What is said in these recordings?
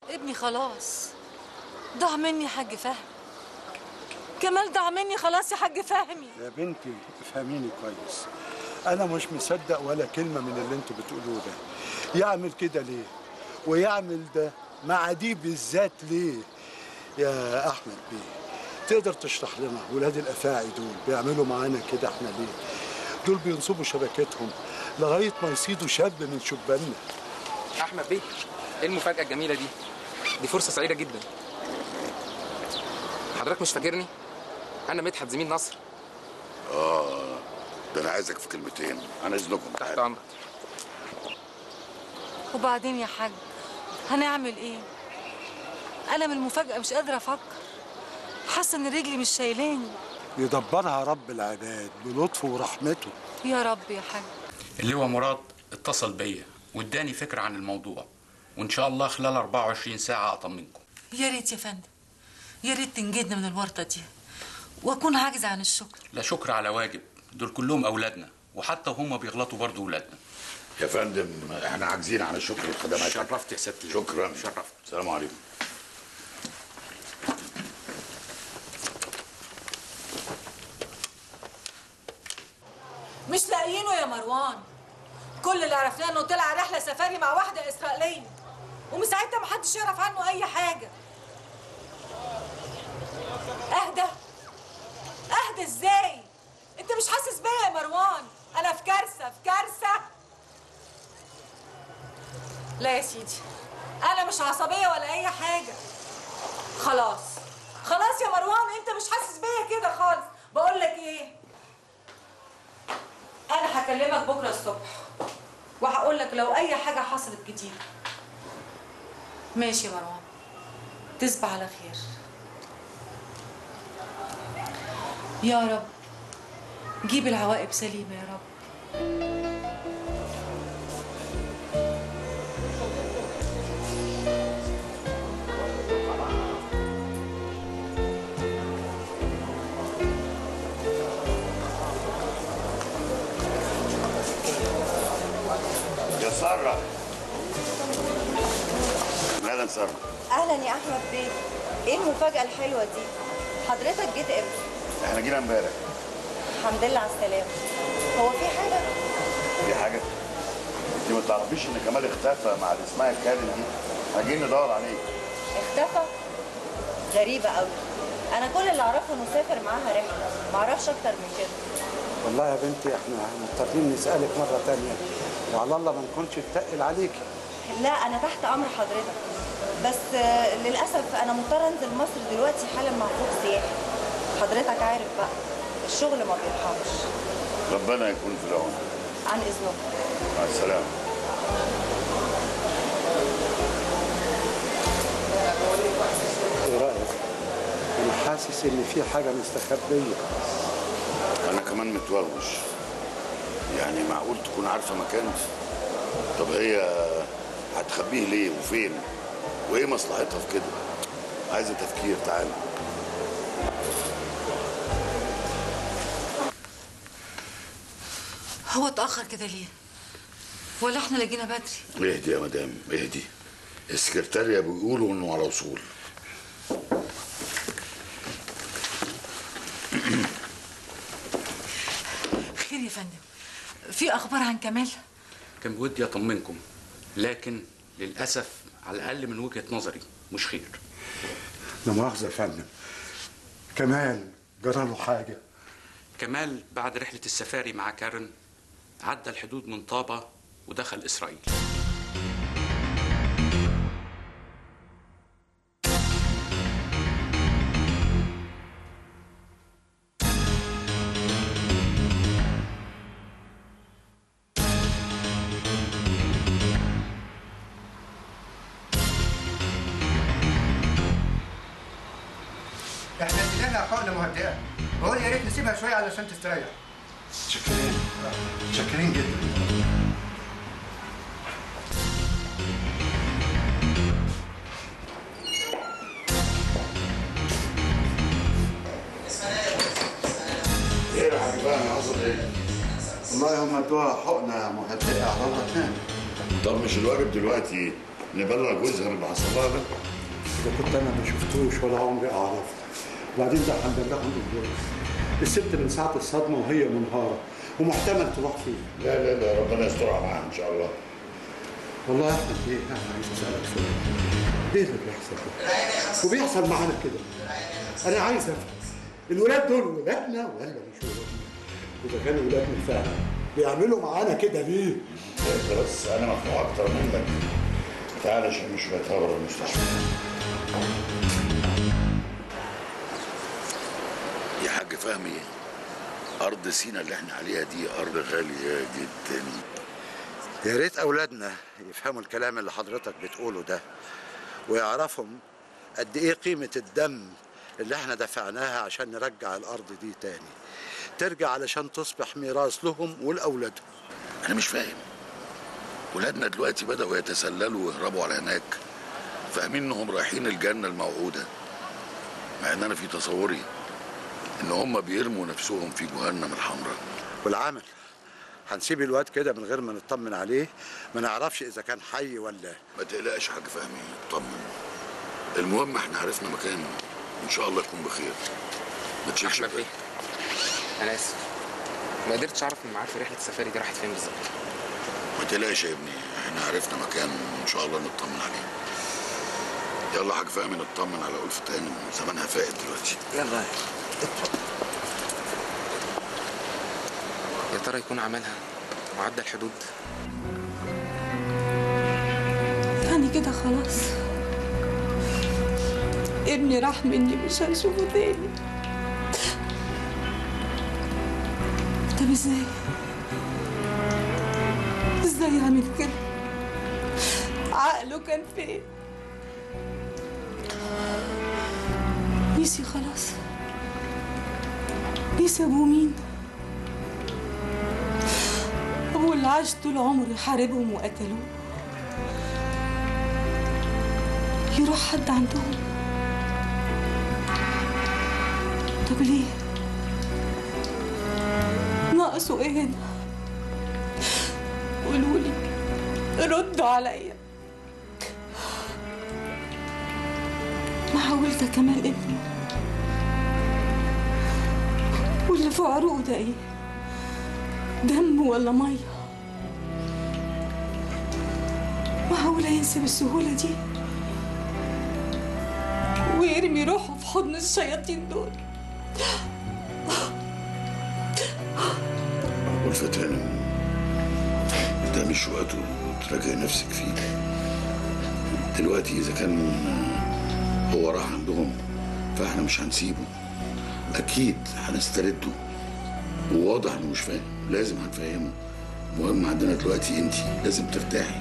ابني خلاص ضاع مني يا حاج فهمي كمال ضاع مني خلاص يا حاج فهمي يا بنتي افهميني كويس انا مش مصدق ولا كلمه من اللي انتوا بتقولوه ده يعمل كده ليه ويعمل ده مع دي بالذات ليه يا احمد بيه تقدر تشرح لنا ولاد الافاعي دول بيعملوا معانا كده احنا ليه دول بينصبوا شبكتهم لغايه ما يصيدوا شاب من شباننا احمد بيه ايه المفاجاه الجميله دي دي فرصه سعيده جدا حضرتك مش فاكرني انا مدحت زميل نصر اه ده انا عايزك في كلمتين عن اذنكم تحت تعال امرك وبعدين يا حاج هنعمل ايه انا من المفاجاه مش قادره افكر حاسه ان رجلي مش شايلاني يدبرها رب العباد بلطفه ورحمته يا رب يا حاج اللواء مراد اتصل بيا واداني فكرة عن الموضوع وإن شاء الله خلال 24 ساعة أطمنكم يا ريت يا فندم يا ريت تنجدنا من الورطه دي واكون عاجزه عن الشكر لا شكر على واجب دول كلهم أولادنا وحتى وهم بيغلطوا برضه أولادنا يا فندم احنا عاجزين عن الشكر لخدماتك شرفت يا سيادة شكرا شرفت السلام عليكم مش لاقيينه يا مروان كل اللي عرفناه انه طلع رحله سفاري مع واحده اسرائيليه ومن ساعتها محدش يعرف عنه اي حاجه اهدى اهدى ازاي انت مش حاسس بيا يا مروان انا في كارثه في كارثه لا يا سيدي انا مش عصبيه ولا اي حاجه خلاص خلاص يا مروان انت مش حاسس بيا كده خالص بقول لك ايه انا هكلمك بكره الصبح وهقول لك لو اي حاجه حصلت جديد ماشي يا مروان تصبح على خير يا رب جيب العواقب سليمه يا رب يا ساره اهلا ساره اهلا يا احمد بيه ايه المفاجاه الحلوه دي حضرتك جيت امتى احنا جينا امبارح الحمد لله على السلامه هو في حاجه في حاجه انت ما تعرفيش ان كمال اختفى مع اللي اسمها كارين دي احنا جايين ندور عليه اختفى غريبه قوي انا كل اللي اعرفه انه سافر معاها رحله ما اعرفش اكتر من كده والله يا بنتي احنا مضطرين نسالك مره تانية وعلى الله ما نكونش نتقل عليكي لا انا تحت امر حضرتك بس آه، للاسف انا مضطره انزل مصر دلوقتي حالا مع فوق سياحي حضرتك عارف بقى الشغل ما بيرحمش ربنا يكون في العون عن اذنكم مع السلامه ايه رايك انا حاسس ان في حاجه مستخبيه انا كمان متوروش يعني معقول تكون عارفه مكانه طب هي هتخبيه ليه وفين وايه مصلحتها في كده عايزه تفكير تعالى هو اتاخر كده ليه ولا احنا اللي جينا بدري اهدي يا مدام اهدي السكرتارية بيقولوا انه على وصول خير يا فندم في اخبار عن كمال كان بودي أطمنكم لكن للأسف على الأقل من وجهة نظري مش خير لا مؤاخذه يا فندم كمال جرى له حاجه كمال بعد رحلة السفاري مع كارن عدى الحدود من طابة ودخل إسرائيل احنا ادينا حقنه مهدئه بقول يا ريت نسيبها شويه علشان تستريح شاكرين شاكرين جدا ايه يا حبيبي انا قصد ايه والله هم ادوها حقنه مهدئه على الله تنام طب مش الواجب دلوقتي نبلغ جوزها باللي حصل لها ده إذا كنت أنا ما شفتوش ولا عمري أعرفه وبعدين ده هنبلغهم إزاي؟ الست من ساعة الصدمة وهي منهارة ومحتمل تروح فين؟ لا لا لا ربنا يسترها معاها ان شاء الله والله يا أحمد إيه أنا عايز أسألك سؤال إيه اللي بيحصل ده؟ وبيحصل معانا كده أنا عايز أفهم الولاد دول ولادنا ولا مش ولادنا؟ وإذا كانوا ولادنا فعلا بيعملوا معانا كده ليه؟ انت بس انا مخنوق اكتر منك تعالى عشان مش بره المستشفى يا حاج فهمي ارض سينا اللي احنا عليها دي ارض غاليه جدا يا ريت اولادنا يفهموا الكلام اللي حضرتك بتقوله ده ويعرفهم قد ايه قيمه الدم اللي احنا دفعناها عشان نرجع الارض دي تاني ترجع علشان تصبح ميراث لهم ولاولادهم انا مش فاهم ولادنا دلوقتي بداوا يتسللوا ويهربوا على هناك فاهمين انهم رايحين الجنه الموعوده مع ان انا في تصوري ان هم بيرموا نفسهم في جهنم الحمراء والعمل هنسيب الواد كده من غير ما نطمن عليه ما نعرفش اذا كان حي ولا ما تقلقش حاج فهمي اطمن المهم احنا عرفنا مكانه ان شاء الله يكون بخير ما تشيلش احمد بالك. بيه انا اسف ما قدرتش اعرف من معارف رحله السفاري دي راحت فين بالظبط ما تقلقش يا ابني احنا عرفنا مكانه وان شاء الله نطمن عليه يلا حاج فهمي نطمن على ألف تاني زمانها فائت دلوقتي يلا يا ترى يكون عملها وعدى الحدود يعني كده خلاص ابني راح مني مش هشوفه تاني طب ازاي ازاي يعمل كده عقله كان فين نسي خلاص نسي ابوه مين ابوه اللي عاش طول عمره يحاربهم وقتلوه يروح حد عندهم طب ليه ناقصه ايه هنا قولوا لي ردوا عليا ما حاولت كمان ابني واللي في عروقه ده ايه دم ولا ميه معقولة ينسى بالسهولة دي ويرمي روحه في حضن الشياطين دول ألفة هانم ده مش وقته تراجع نفسك فيه دلوقتي إذا كان هو راح عندهم فاحنا مش هنسيبه أكيد هنسترده وواضح إنه مش فاهم لازم هنفهمه المهم عندنا دلوقتي أنت لازم ترتاحي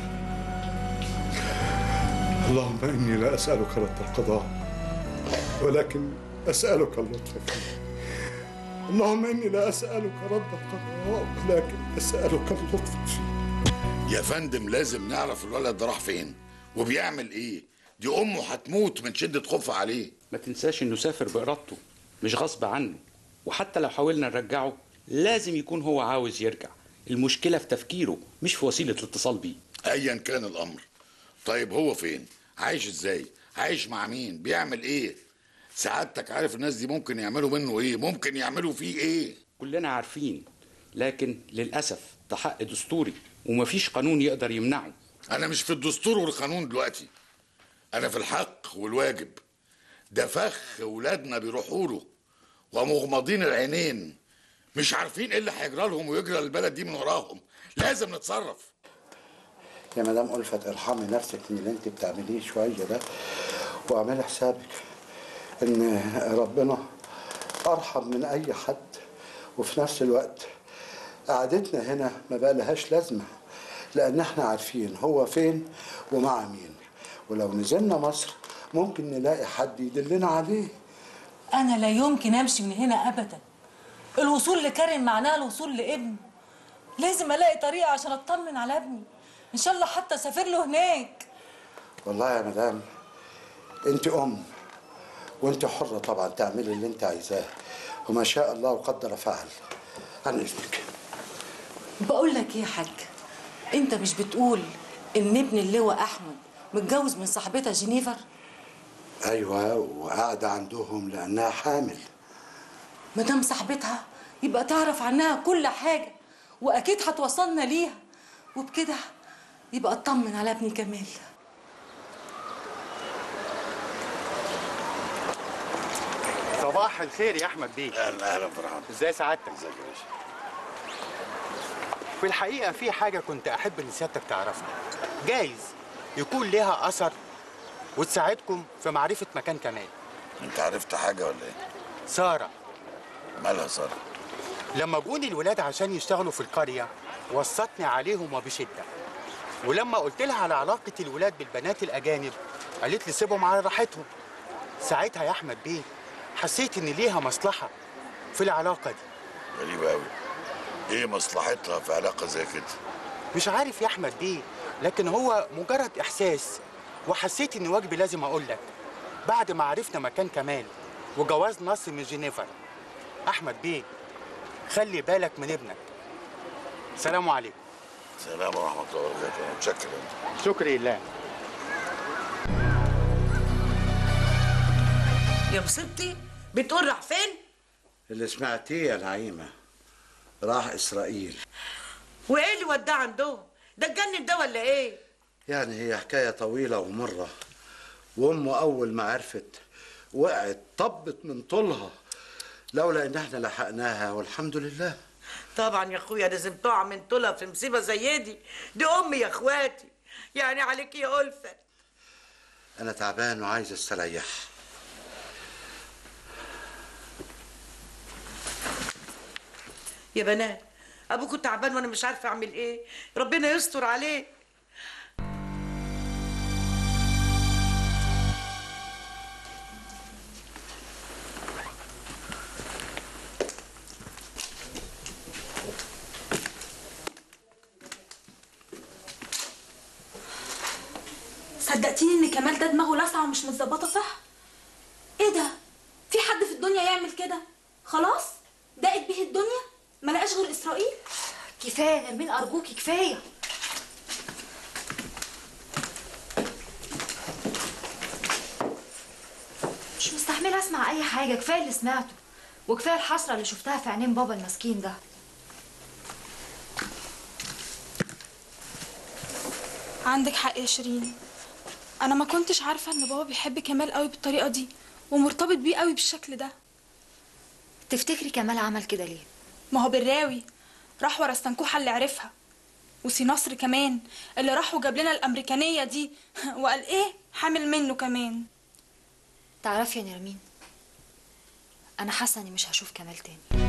اللهم اني لا اسالك رد القضاء ولكن اسالك اللطف فيه اللهم اني لا اسالك رد القضاء ولكن اسالك اللطف فيه يا فندم لازم نعرف الولد ده راح فين وبيعمل ايه دي امه هتموت من شده خوفها عليه ما تنساش انه سافر بارادته مش غصب عنه وحتى لو حاولنا نرجعه لازم يكون هو عاوز يرجع المشكله في تفكيره مش في وسيله الاتصال بيه ايا كان الامر طيب هو فين عايش ازاي عايش مع مين بيعمل ايه سعادتك عارف الناس دي ممكن يعملوا منه ايه ممكن يعملوا فيه ايه كلنا عارفين لكن للاسف ده حق دستوري ومفيش قانون يقدر يمنعه انا مش في الدستور والقانون دلوقتي انا في الحق والواجب ده فخ ولادنا بيروحوا له ومغمضين العينين مش عارفين ايه اللي هيجرى لهم ويجرى البلد دي من وراهم لازم نتصرف يا مدام ألفت ارحمي نفسك من اللي انت بتعمليه شويه ده واعملي حسابك ان ربنا ارحم من اي حد وفي نفس الوقت قعدتنا هنا ما بقى لهاش لازمه لان احنا عارفين هو فين ومع مين ولو نزلنا مصر ممكن نلاقي حد يدلنا عليه انا لا يمكن امشي من هنا ابدا الوصول لكريم معناه الوصول لابني لازم الاقي طريقه عشان اطمن على ابني ان شاء الله حتى اسافر له هناك والله يا مدام انت ام وانت حره طبعا تعملي اللي انت عايزاه وما شاء الله وقدر فعل عن اذنك بقول لك ايه يا حاج انت مش بتقول ان ابن اللواء احمد متجوز من صاحبتها جينيفر ايوه وقاعده عندهم لانها حامل مدام صاحبتها يبقى تعرف عنها كل حاجة وأكيد هتوصلنا ليها وبكده يبقى اطمن على ابني كمال صباح الخير يا احمد بيه اهلا اهلا فرحان ازاي سعادتك ازيك يا باشا في الحقيقه في حاجه كنت احب ان سيادتك تعرفها جايز يكون ليها اثر وتساعدكم في معرفه مكان كمال انت عرفت حاجه ولا ايه ساره مالها ساره لما جوني الولاد عشان يشتغلوا في القريه وصتني عليهم وبشده ولما قلت لها على علاقه الولاد بالبنات الاجانب قالت لي سيبهم على راحتهم ساعتها يا احمد بيه حسيت ان ليها مصلحه في العلاقه دي غريبه قوي ايه مصلحتها في علاقه زي كده مش عارف يا احمد بيه لكن هو مجرد احساس وحسيت ان واجبي لازم اقول لك بعد ما عرفنا مكان كمال وجواز نصر من جنيفر احمد بيه خلي بالك من ابنك سلام عليكم سلام ورحمه الله وبركاته انا متشكر انت شكري لله يا مصيبتي بتقول راح فين اللي سمعتيه يا نعيمه راح اسرائيل وايه اللي وداه عندهم ده اتجنن ده ولا ايه يعني هي حكايه طويله ومره وامه اول ما عرفت وقعت طبت من طولها لولا ان احنا لحقناها والحمد لله طبعا يا اخويا لازم تقع من طولها في مصيبه زي دي دي امي يا اخواتي يعني عليك يا ألفة انا تعبان وعايز استريح يا بنات ابوكوا تعبان وانا مش عارفه اعمل ايه ربنا يستر عليه صدقتيني ان كمال ده دماغه لاسعه ومش متظبطه صح ايه ده في حد في الدنيا يعمل كده خلاص ضاقت به الدنيا ما لقاش غير اسرائيل كفايه يا نرمين ارجوكي كفايه مش مستحمله اسمع اي حاجه كفايه اللي سمعته وكفايه الحسره اللي شفتها في عينين بابا المسكين ده عندك حق يا شيرين انا ما كنتش عارفه ان بابا بيحب كمال قوي بالطريقه دي ومرتبط بيه قوي بالشكل ده تفتكري كمال عمل كده ليه ما هو بالراوي راح ورا السنكوحه اللي عرفها وسي نصر كمان اللي راح وجاب لنا الامريكانيه دي وقال ايه حامل منه كمان تعرفي يا نرمين انا حاسه اني مش هشوف كمال تاني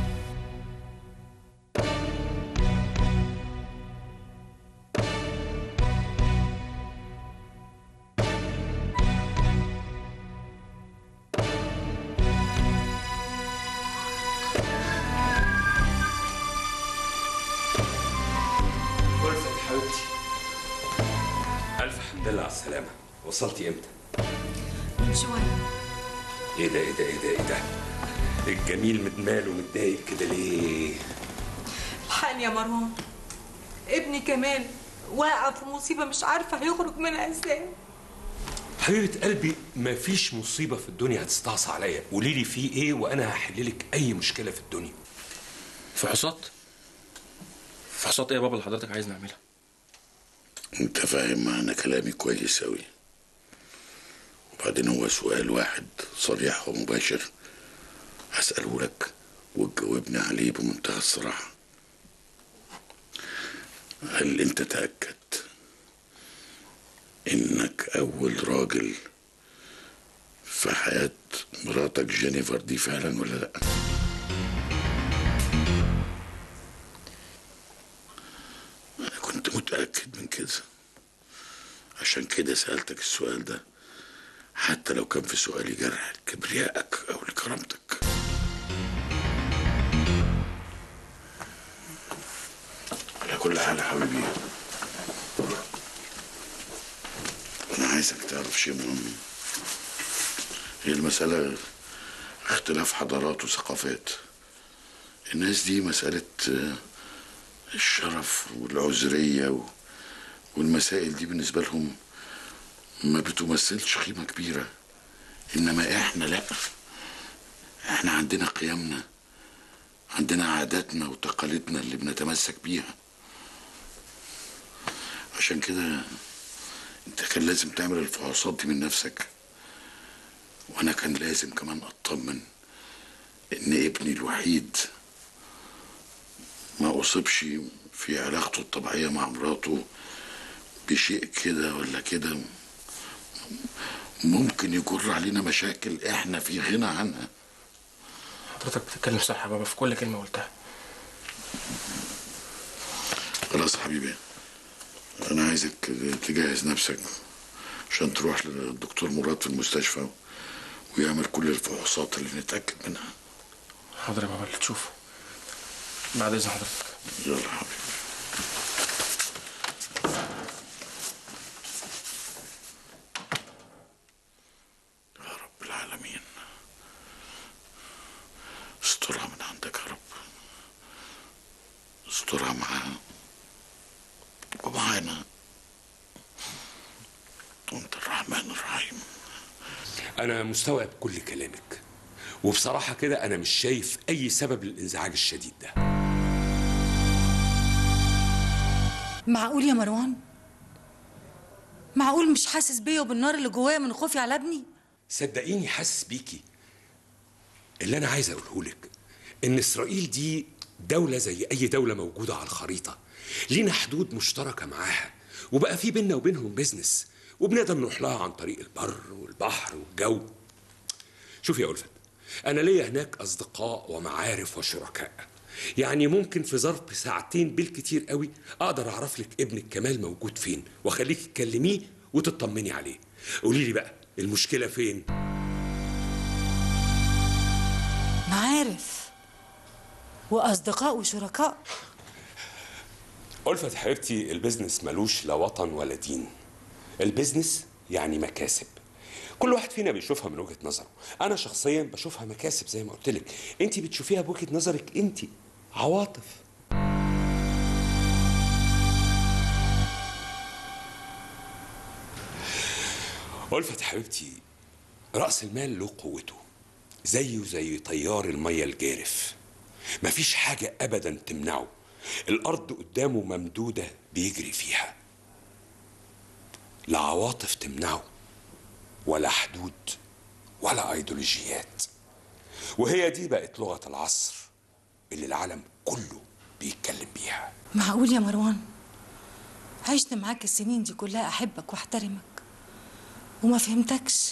ألفت حبيبتي ألف حمد لله على السلامة وصلتي إمتى؟ من شويه إيه ده إيه ده إيه ده إيه ده؟ الجميل متمال ومتضايق كده ليه؟ الحقني يا مروان ابني كمال واقع في مصيبة مش عارفة هيخرج منها ازاي حبيبة قلبي مفيش مصيبة في الدنيا هتستعصى عليا قولي لي في إيه وأنا هحللك أي مشكلة في الدنيا فحوصات فحوصات ايه يا بابا اللي حضرتك عايز نعملها انت فاهم معنى كلامي كويس اوي وبعدين هو سؤال واحد صريح ومباشر هسأله لك وتجاوبني عليه بمنتهى الصراحة هل انت تأكدت انك اول راجل في حياة مراتك جينيفر دي فعلا ولا لا انا كنت متأكد من كده عشان كده سألتك السؤال ده حتى لو كان في سؤالي جرح لكبريائك او لكرامتك على كل حال يا حبيبي انا عايزك تعرف شيء مهم هي المسألة اختلاف حضارات وثقافات الناس دي مسألة آه، الشرف والعذرية و- والمسائل دي بالنسبة لهم ما بتمثلش قيمة كبيرة إنما إحنا لأ إحنا عندنا قيمنا عندنا عاداتنا وتقاليدنا اللي بنتمسك بيها عشان كده انت كان لازم تعمل الفحوصات دي من نفسك وانا كان لازم كمان اطمن ان ابني الوحيد ما اصيبش في علاقته الطبيعية مع مراته بشيء كده ولا كده ممكن يجر علينا مشاكل احنا في غنى عنها حضرتك بتتكلم صح يا بابا في كل كلمه قلتها خلاص يا حبيبي انا عايزك تجهز نفسك عشان تروح للدكتور مراد في المستشفى ويعمل كل الفحوصات اللي نتاكد منها حاضر يا بابا اللي تشوفه بعد اذن حضرتك يلا يا حبيبي يا رب العالمين استرها من عندك يا رب استرها معاها ومعانا وانت الرحمن الرحيم انا مستوعب كل كلامك وبصراحه كده انا مش شايف اي سبب للانزعاج الشديد ده معقول يا مروان معقول مش حاسس بيا وبالنار اللي جوايا من خوفي على ابني صدقيني حاسس بيكي اللي انا عايز اقوله لك ان اسرائيل دي دوله زي اي دوله موجوده على الخريطه لينا حدود مشتركه معاها وبقى في بيننا وبينهم بيزنس وبنقدر نروح لها عن طريق البر والبحر والجو شوف يا ألفت أنا ليا هناك أصدقاء ومعارف وشركاء يعني ممكن في ظرف ساعتين بالكتير قوي أقدر أعرف لك ابنك كمال موجود فين وأخليك تكلميه وتطمني عليه قولي لي بقى المشكلة فين؟ معارف واصدقاء وشركاء ألفت حبيبتي البيزنس ملوش لا وطن ولا دين البيزنس يعني مكاسب كل واحد فينا بيشوفها من وجهة نظره أنا شخصيا بشوفها مكاسب زي ما قلت لك أنت بتشوفيها بوجهة نظرك أنت عواطف ألفت حبيبتي رأس المال له قوته زيه زي تيار المية الجارف مفيش حاجة أبدا تمنعه الأرض قدامه ممدودة بيجري فيها لا عواطف تمنعه ولا حدود ولا أيديولوجيات وهي دي بقت لغة العصر اللي العالم كله بيتكلم بيها معقول يا مروان عشت معاك السنين دي كلها احبك واحترمك وما فهمتكش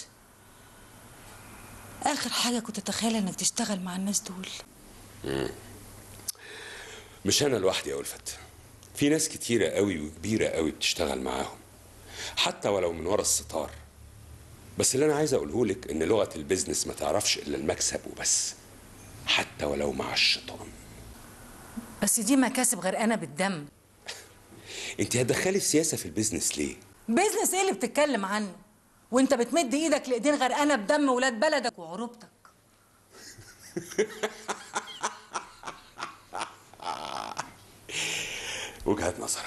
اخر حاجه كنت اتخيل انك تشتغل مع الناس دول مم. مش أنا لوحدي يا ألفت في ناس كتيرة قوي وكبيرة قوي بتشتغل معاهم حتى ولو من ورا الستار بس اللي أنا عايز أقوله لك إن لغة البيزنس ما تعرفش إلا المكسب وبس حتى ولو مع الشيطان بس دي مكاسب غرقانه بالدم أنت هتدخلي السياسة في البيزنس ليه؟ بيزنس ايه اللي بتتكلم عنه وانت بتمد ايدك لايدين غرقانه بدم ولاد بلدك وعروبتك وجهة نظر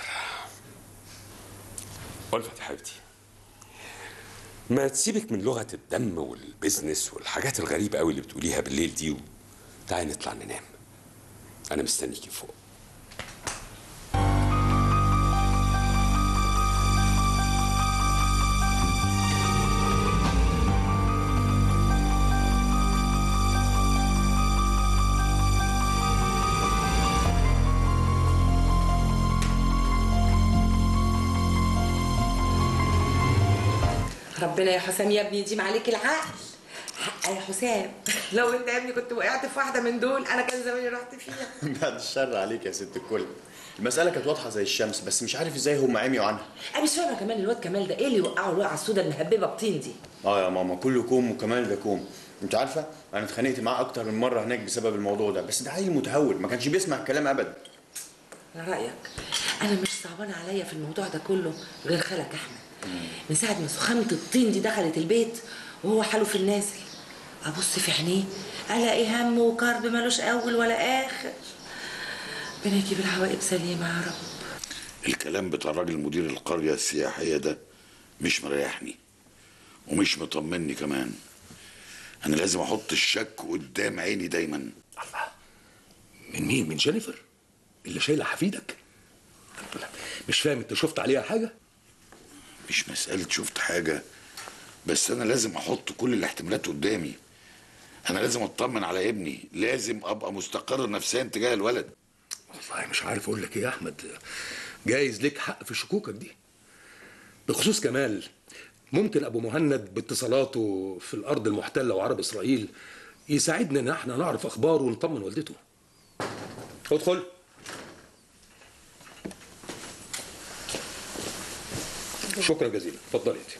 ألفت يا حبيبتي ما تسيبك من لغة الدم والبيزنس والحاجات الغريبة قوي اللي بتقوليها بالليل دي تعالي نطلع ننام أنا مستنيكي فوق ربنا يا حسام يا ابني يديم عليك العقل حق يا حسام لو انت يا ابني كنت وقعت في واحده من دول انا كان زماني رحت فيها بعد الشر عليك يا ست الكل المسألة كانت واضحة زي الشمس بس مش عارف ازاي هم عميوا عنها انا مش فاهمه كمان الواد كمال ده ايه اللي وقعه الوقعه السودا المهببه بطين دي اه يا ماما كله كوم وكمال ده كوم انت عارفة انا اتخانقت معاه اكتر من مرة هناك بسبب الموضوع ده بس ده عيل متهور ما كانش بيسمع الكلام ابدا على رايك انا مش صعبان عليا في الموضوع ده كله غير خالك احمد من ساعه ما سخامه الطين دي دخلت البيت وهو حاله في النازل ابص في عينيه الاقي هم وكرب ملوش اول ولا اخر ربنا يجيب العواقب سليمه يا رب الكلام بتاع راجل مدير القرية السياحية ده مش مريحني ومش مطمني كمان انا لازم احط الشك قدام عيني دايما من مين من جينيفر اللي شايله حفيدك مش فاهم انت شفت عليها حاجه مش مسألة شفت حاجة بس أنا لازم أحط كل الاحتمالات قدامي أنا لازم أطمن على ابني لازم أبقى مستقر نفسيا تجاه الولد والله مش عارف اقول لك ايه يا احمد جايز ليك حق في شكوكك دي بخصوص كمال ممكن ابو مهند باتصالاته في الارض المحتله وعرب اسرائيل يساعدنا ان احنا نعرف اخباره ونطمن والدته ادخل شكرا جزيلا اتفضلي انت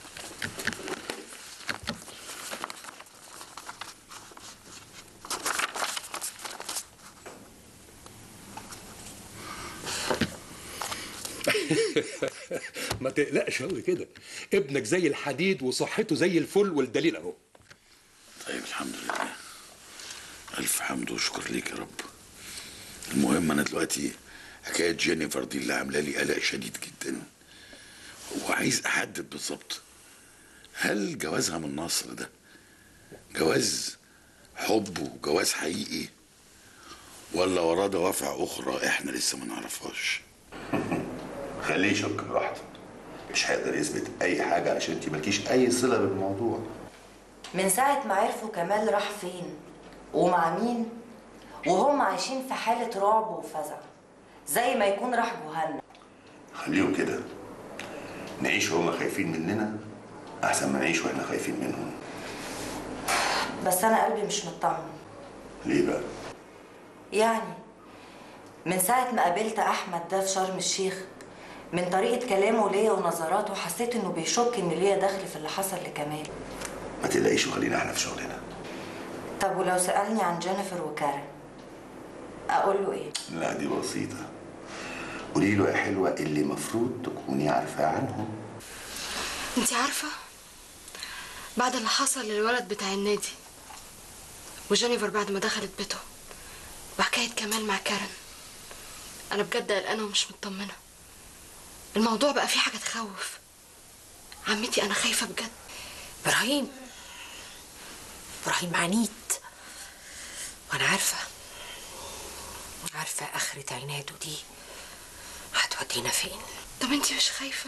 ما تقلقش قوي كده ابنك زي الحديد وصحته زي الفل والدليل اهو طيب الحمد لله ألف حمد وشكر ليك يا رب المهم أنا دلوقتي حكاية جينيفر دي اللي عاملة لي قلق شديد جدا وعايز أحدد بالظبط هل جوازها من نصر ده جواز حب وجواز حقيقي ولا وراه دوافع أخرى إحنا لسه ما نعرفهاش خليه يشك براحته مش هيقدر يثبت اي حاجه عشان انت مالكيش اي صله بالموضوع من ساعة ما عرفوا كمال راح فين ومع مين وهم عايشين في حالة رعب وفزع زي ما يكون راح جهنم خليهم كده نعيش وهم خايفين مننا احسن ما نعيش واحنا خايفين منهم بس أنا قلبي مش مطمن ليه بقى يعني من ساعة ما قابلت أحمد ده في شرم الشيخ من طريقة كلامه ليا ونظراته حسيت إنه بيشك إن ليا دخل في اللي حصل لكمال ما تقلقيش وخلينا احنا في شغلنا طب ولو سألني عن جينيفر وكارن أقول له إيه؟ لا دي بسيطه قولي له يا حلوه اللي مفروض تكوني عارفاه عنهم انت عارفة بعد اللي حصل للولد بتاع النادي وجينيفر بعد ما دخلت بيته وحكاية كمال مع كارن أنا بجد قلقانة ومش مطمنة الموضوع بقى فيه حاجة تخوف عمتي أنا خايفة بجد إبراهيم إبراهيم عنيد وأنا عارفة عارفة آخرة عناده دي هتودينا فين طب انت مش خايفة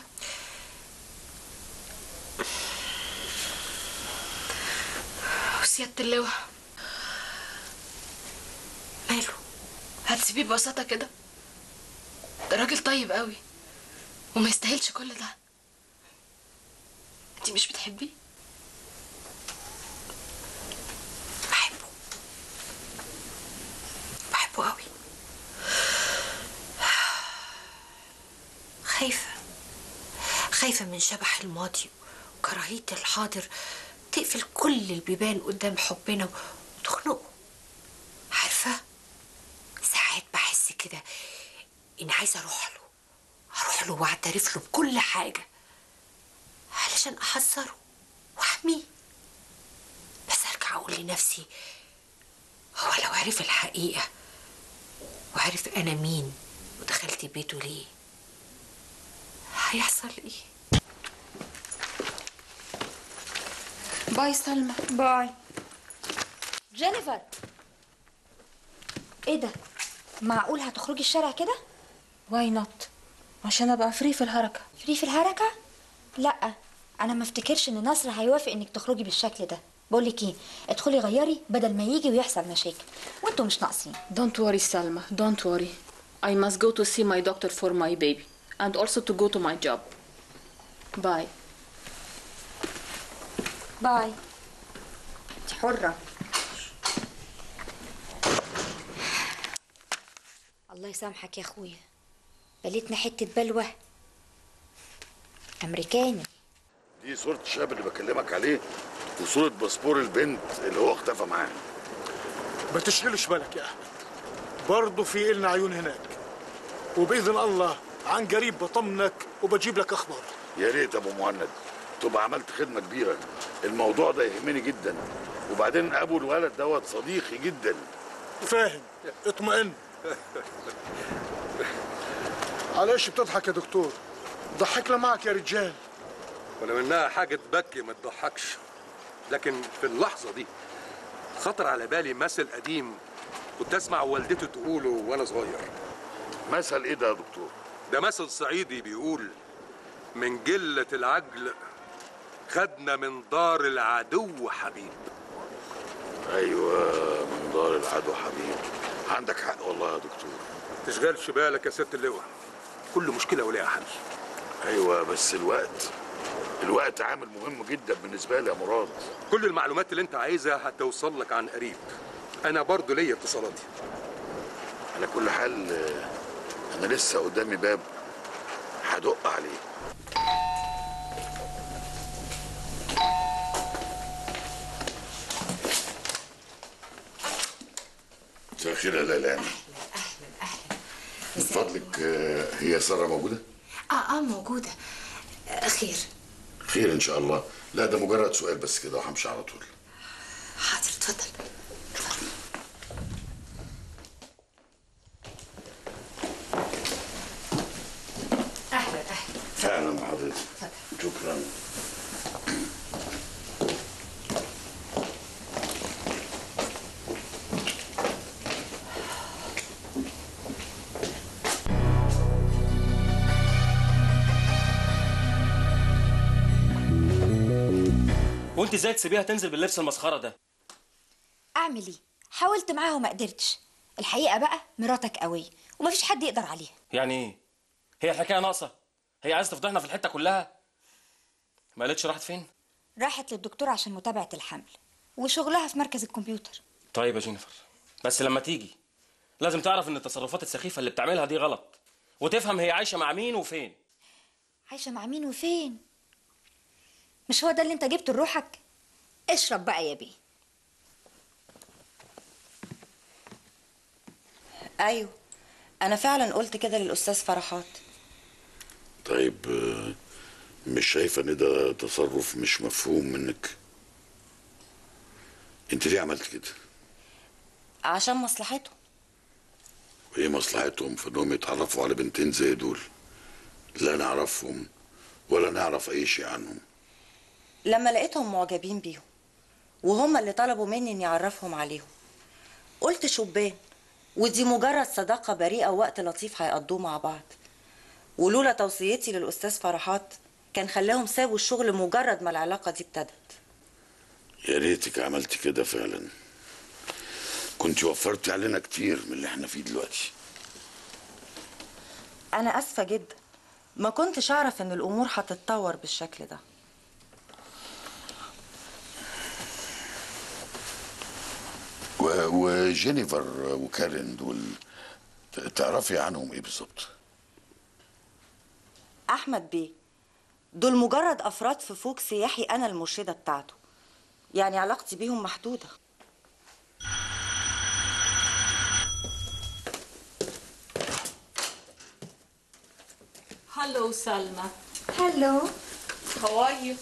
وسيادة اللواء ماله هتسيبيه ببساطة كده ده راجل طيب قوي وما يستاهلش كل ده انت مش بتحبيه بحبه قوي خايفة خايفة من شبح الماضي وكراهية الحاضر تقفل كل البيبان قدام حبنا وتخنقه عارفة ساعات بحس كده إني عايزة أروح له أروح له وأعترف له بكل حاجة علشان أحذره وأحميه بس أرجع أقول لنفسي هو لو عرف الحقيقة وعرف أنا مين ودخلت بيته ليه هيحصل إيه؟ باي سلمى باي جينيفر ايه ده معقول هتخرجي الشارع كده واي نوت عشان ابقى فري في الحركه فري في الحركه لا انا ما افتكرش ان نصر هيوافق انك تخرجي بالشكل ده بقول لك ايه ادخلي غيري بدل ما يجي ويحصل مشاكل وانتوا مش ناقصين Don't worry, Salma. Don't worry. I must go to see my doctor for my baby and also to go to my job. Bye. باي انت حره الله يسامحك يا اخويا بليتنا حته بلوه امريكاني دي صورة الشاب اللي بكلمك عليه وصورة باسبور البنت اللي هو اختفى معاها ما تشغلش بالك يا احمد برضه في إلنا عيون هناك وباذن الله عن قريب بطمنك وبجيب لك اخبار يا ريت ابو مهند تبقى عملت خدمة كبيرة الموضوع ده يهمني جدا وبعدين ابو الولد دوت صديقي جدا فاهم اطمئن على ايش بتضحك يا دكتور ضحكنا معك يا رجال ولو انها حاجه تبكي ما تضحكش لكن في اللحظه دي خطر على بالي مثل قديم كنت اسمع والدتي تقوله وانا صغير مثل ايه ده يا دكتور ده مثل صعيدي بيقول من جلة العجل خدنا من دار العدو حبيب ايوه من دار العدو حبيب عندك حق والله يا دكتور تشغلش بالك يا ست اللواء كل مشكله وليها حل ايوه بس الوقت الوقت عامل مهم جدا بالنسبه لي يا مراد كل المعلومات اللي انت عايزها هتوصل لك عن قريب انا برضو ليا اتصالاتي على كل حال آه، انا لسه قدامي باب هدق عليه مساء الخير يا ليلى من فضلك آه، هي ساره موجوده اه اه موجودة آه، خير خير ان شاء الله لا ده مجرد سؤال بس كده وهمشي على طول حاضر اتفضل اهلا اهلا اهلا بحضرتك شكرا وانت ازاي تسيبيها تنزل باللبس المسخره ده اعمل ايه حاولت معاها وما قدرتش الحقيقه بقى مراتك قويه ومفيش حد يقدر عليها يعني ايه هي الحكايه ناقصه هي عايزه تفضحنا في الحته كلها ما قالتش راحت فين راحت للدكتور عشان متابعه الحمل وشغلها في مركز الكمبيوتر طيب يا جينيفر بس لما تيجي لازم تعرف ان التصرفات السخيفه اللي بتعملها دي غلط وتفهم هي عايشه مع مين وفين عايشه مع مين وفين مش هو ده اللي انت جبته لروحك اشرب بقى يا بيه ايوه انا فعلا قلت كده للاستاذ فرحات طيب آه، مش شايفه ان ده تصرف مش مفهوم منك انت ليه عملت كده عشان مصلحته وايه مصلحتهم في انهم يتعرفوا على بنتين زي دول لا نعرفهم ولا نعرف اي شيء عنهم لما لقيتهم معجبين بيهم وهم اللي طلبوا مني اني اعرفهم عليهم قلت شبان ودي مجرد صداقة بريئة ووقت لطيف هيقضوه مع بعض ولولا توصيتي للأستاذ فرحات كان خلاهم سابوا الشغل مجرد ما العلاقة دي ابتدت يا ريتك عملت كده فعلا كنت وفرت علينا كتير من اللي احنا فيه دلوقتي أنا آسفة جدا ما كنتش أعرف إن الأمور هتتطور بالشكل ده و- وجينيفر وكارين دول ت- تعرفي عنهم ايه بالظبط أحمد بيه دول مجرد أفراد في فوق سياحي أنا المرشدة بتاعته يعني علاقتي بيهم محدودة Hello, Salma. Hello. How are you?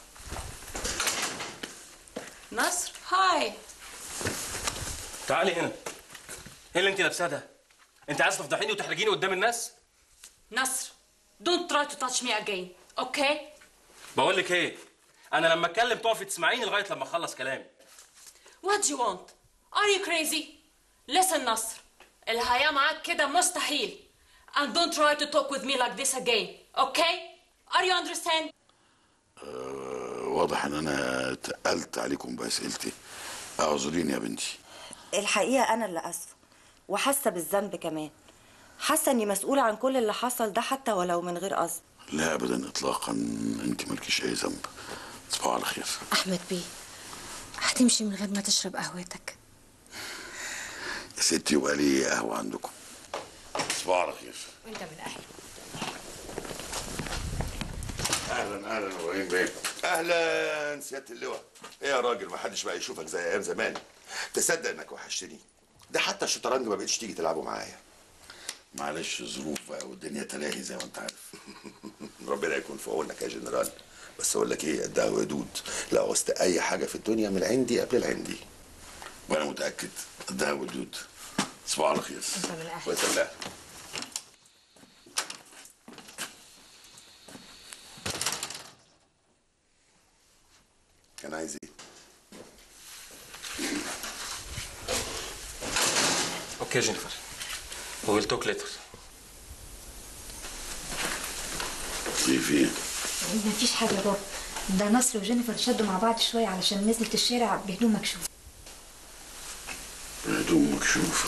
نصر هاي تعالي هنا ايه اللي انت لابساه ده انت عايز تفضحيني وتحرجيني قدام الناس نصر don't try to touch me again okay بقول لك ايه انا لما اتكلم تقفي تسمعيني لغايه لما اخلص كلامي what do you want are you crazy listen نصر الحياة معاك كده مستحيل and don't try to talk with me like this again okay are you understand آه، واضح ان انا تقلت عليكم باسئلتي اعذريني يا بنتي الحقيقة أنا اللي آسفة وحاسة بالذنب كمان حاسة إني مسؤولة عن كل اللي حصل ده حتى ولو من غير قصد لا ابدا اطلاقا انت مالكيش اي ذنب تصبحوا على خير احمد بيه هتمشي من غير ما تشرب قهوتك يا ستي وبقى لي قهوه عندكم تصبحوا على خير وانت من اهلي اهلا اهلا ابراهيم بيه اهلا سياده اللواء ايه يا راجل ما حدش بقى يشوفك زي ايام زمان تصدق انك وحشتني ده حتى الشطرنج ما بقتش تيجي تلعبه معايا معلش ظروف بقى والدنيا تلاهي زي ما انت عارف ربنا يكون في عونك يا جنرال بس اقول لك ايه قدها ودود لو عوزت اي حاجه في الدنيا من عندي قبل العندي وانا متاكد قدها ودود تصبحوا على خير انت من اهلي وسلام كان عايز ايه اوكي جينيفر ويل توك ليتر ايه في ايه؟ مفيش حاجة يا بابا ده نصر وجينيفر شدوا مع بعض شوية علشان نزلت الشارع بهدوم مكشوفة هدوم مكشوفة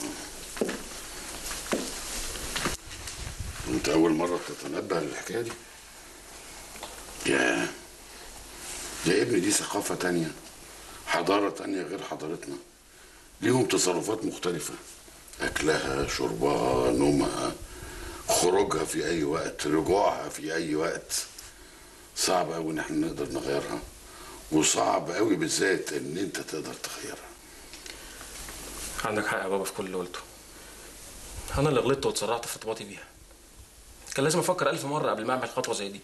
انت اول مرة تتنبه للحكاية دي يا يا ابني دي ثقافة تانية حضارة تانية غير حضارتنا ليهم تصرفات مختلفة أكلها شربها نومها خروجها في أي وقت رجوعها في أي وقت صعب أوي إن احنا نقدر نغيرها وصعب أوي بالذات إن أنت تقدر تغيرها عندك حق يا بابا في كل اللي قلته انا اللي غلطت واتسرعت في ارتباطي بيها كان لازم افكر الف مره قبل ما اعمل خطوه زي دي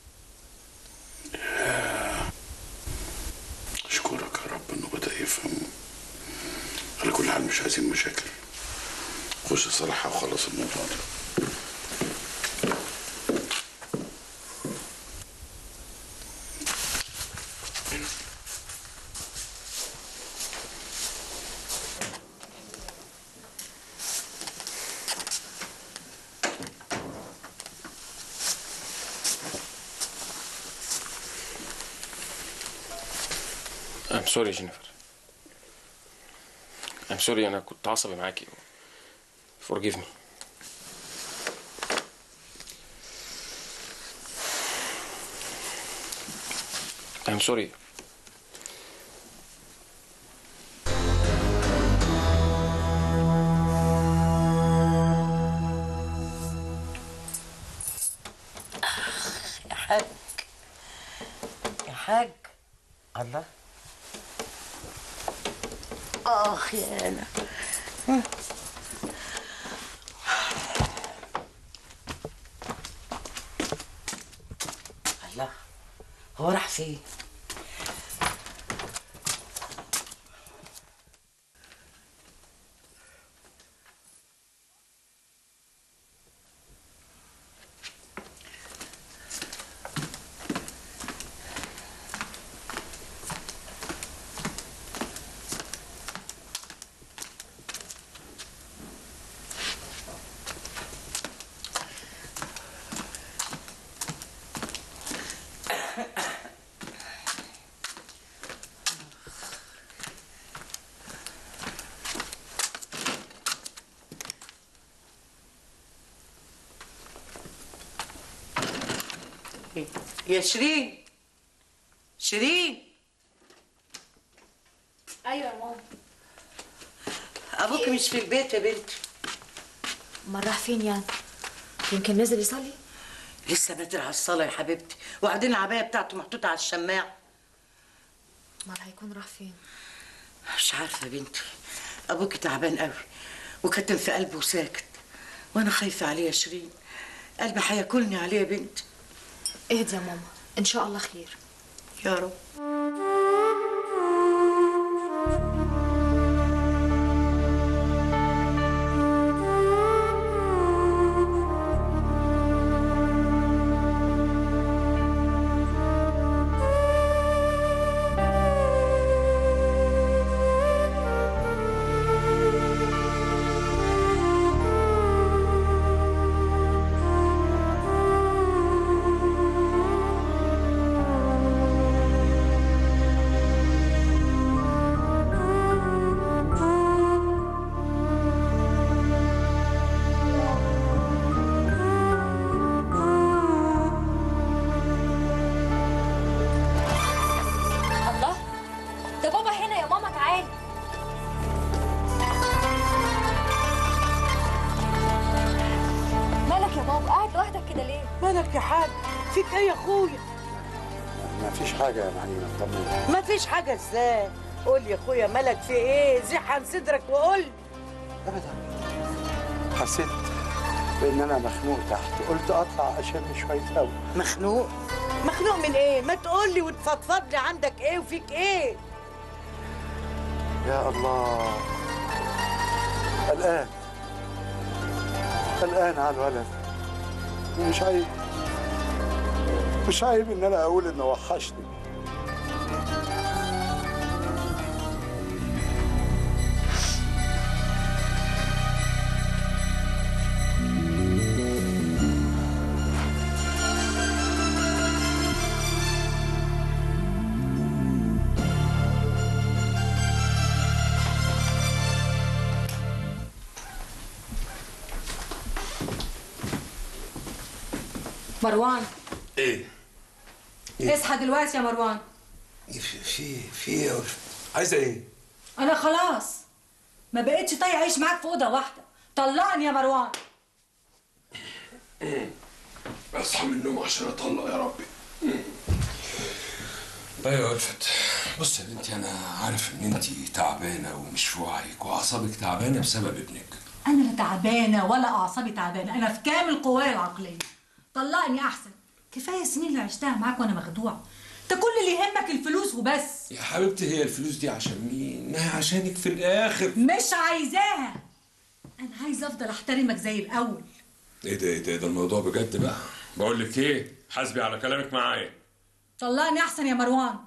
أشكرك يا رب إنه بدأ يفهم على كل حال مش عايزين مشاكل خش صراحة وخلص الموضوع ده I'm sorry جينيفر I'm sorry انا كنت عصبي معاكي forgive me I'm sorry يا حاج يا حاج الله اخ يا انا الله هو راح فين يا شيرين شيرين ايوه يا ماما ابوك مش في البيت يا بنتي امال راح فين يعني يمكن نزل يصلي لسه نادر على الصلاه يا حبيبتي وبعدين العبايه بتاعته محطوطه على الشماعه امال هيكون راح فين مش عارفه يا بنتي ابوك تعبان قوي وكتم في قلبه وساكت وانا خايفه عليه يا شيرين قلبي هياكلني عليه يا بنتي اهدي يا ماما ان شاء الله خير يا رب الله ده بابا هنا يا ماما تعالي مالك يا بابا قاعد لوحدك كده ليه مالك يا حاج فيك ايه يا اخويا ما فيش حاجة يا معلم طمني ما فيش حاجه ازاي قول يا اخويا مالك في ايه زيح عن صدرك وقول حسيت بإن أنا مخنوق تحت قلت أطلع أشم شوية هوا مخنوق مخنوق من ايه ما تقول لي وتفضفض لي عندك ايه وفيك ايه يا الله الآن الآن على الولد مش عيب مش عيب إن أنا أقول إنه وحشني مروان ايه اصحى دلوقتي يا مروان في في في ايه يا ألفت؟ عايزه ايه انا خلاص ما بقتش طايق اعيش معاك في اوضه واحده طلقني يا مروان اصحى من النوم عشان اطلق يا ربي ايوه يا ألفت بص يا بنتي انا عارف ان انت تعبانه ومش في وعيك واعصابك تعبانه بسبب ابنك انا لا تعبانه ولا اعصابي تعبانه انا في كامل قواي العقليه طلقني احسن كفايه السنين اللي عشتها معاك وانا مخدوعه انت كل اللي يهمك الفلوس وبس يا حبيبتي هي الفلوس دي عشان مين؟ ما هي عشانك في الاخر مش عايزاها انا عايزه افضل احترمك زي الاول ايه ده ايه ده ده الموضوع بجد بقى بقول لك ايه حاسبي على كلامك معايا طلقني احسن يا مروان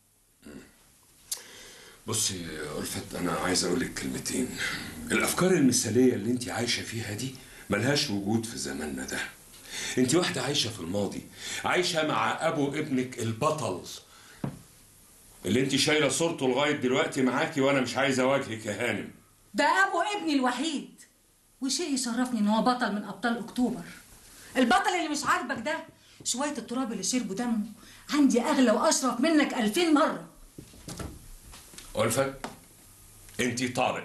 بصي يا ألفت أنا عايز أقول لك كلمتين الأفكار المثالية اللي أنت عايشة فيها دي ملهاش وجود في زماننا ده أنت واحدة عايشة في الماضي عايشة مع أبو ابنك البطل اللي أنت شايلة صورته لغاية دلوقتي معاكي وأنا مش عايز أواجهك يا هانم ده ابو ابني الوحيد وشيء يشرفني ان هو بطل من ابطال اكتوبر البطل اللي مش عاجبك ده شويه التراب اللي شربوا دمه عندي اغلى واشرف منك ألفين مره ألفت أنت طارق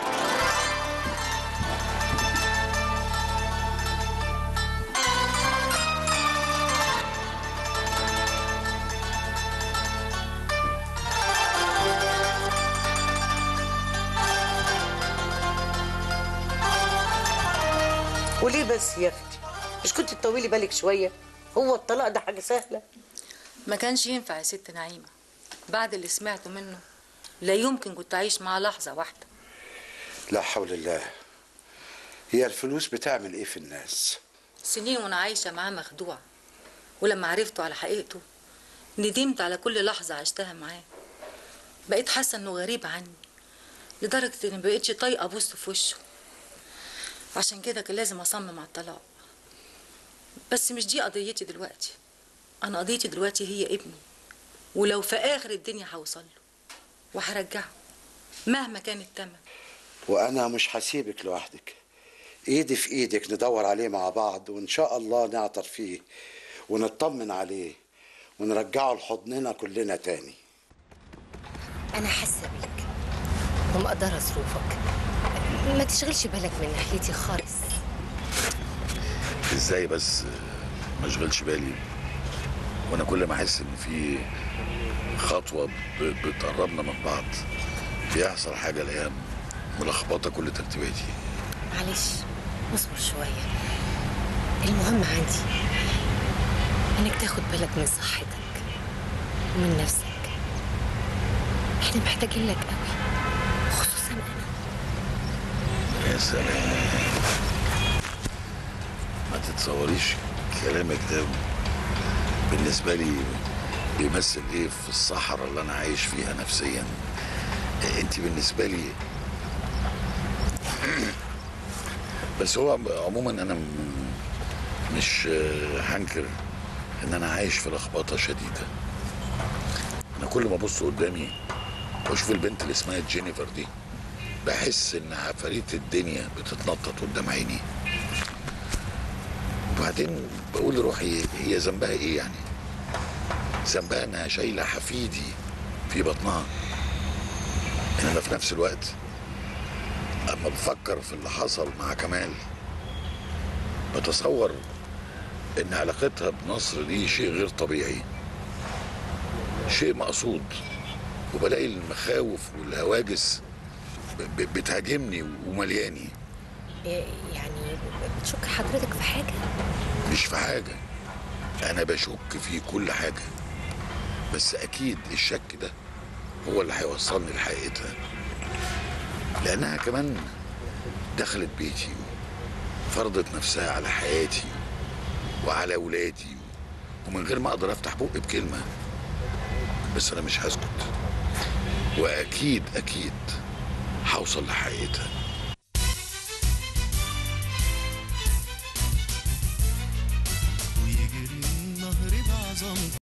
وليه بس يا اختي مش كنت تطولي بالك شويه هو الطلاق ده حاجه سهله ما كانش ينفع يا ست نعيمة بعد اللي سمعته منه لا يمكن كنت أعيش معاه لحظة واحدة لا حول الله هي الفلوس بتعمل ايه في الناس سنين وأنا عايشة معاه مخدوعة ولما عرفته على حقيقته ندمت على كل لحظة عشتها معاه بقيت حاسة إنه غريب عني لدرجة إني مبقتش طايقة أبص في وشه عشان كده كان لازم أصمم على الطلاق بس مش دي قضيتي دلوقتي أنا قضيتي دلوقتي هي ابني ولو في آخر الدنيا هوصل له وهرجعه مهما كان التمن وانا مش هسيبك لوحدك ايدي في ايدك ندور عليه مع بعض وان شاء الله نعطر فيه ونطمن عليه ونرجعه لحضننا كلنا تاني أنا حاسة بيك ومقدرة ظروفك ما تشغلش بالك من ناحيتي خالص ازاي بس ما اشغلش بالي وانا كل ما احس ان في خطوه ب- بتقربنا من بعض بيحصل حاجه الاقيها ملخبطه كل ترتيباتي معلش اصبر شوية المهم عندي إنك تاخد بالك من صحتك ومن نفسك احنا محتاجين لك قوي خصوصا أنا يا سلام ما تتصوريش كلامك ده بالنسبه لي بيمثل ايه في الصحراء اللي انا عايش فيها نفسيا انت بالنسبه لي بس هو عموما انا م- مش هنكر ان انا عايش في لخبطه شديده انا كل ما ابص قدامي واشوف البنت اللي اسمها جينيفر دي بحس ان عفاريت الدنيا بتتنطط قدام عيني وبعدين بقول لروحي هي ذنبها ايه يعني ذنبها انها شايله حفيدي في بطنها انما في نفس الوقت اما بفكر في اللي حصل مع كمال بتصور ان علاقتها بنصر دي شيء غير طبيعي شيء مقصود وبلاقي المخاوف والهواجس ب- ب- بتهاجمني وملياني يعني بتشك حضرتك في حاجة مش في حاجة أنا بشك في كل حاجة بس أكيد الشك ده هو اللي هيوصلني لحقيقتها لأنها كمان دخلت بيتي فرضت نفسها على حياتي وعلى ولادي ومن غير ما أقدر أفتح بقي بكلمة بس أنا مش هسكت وأكيد أكيد هوصل لحقيقتها ويجري النهر بعظمته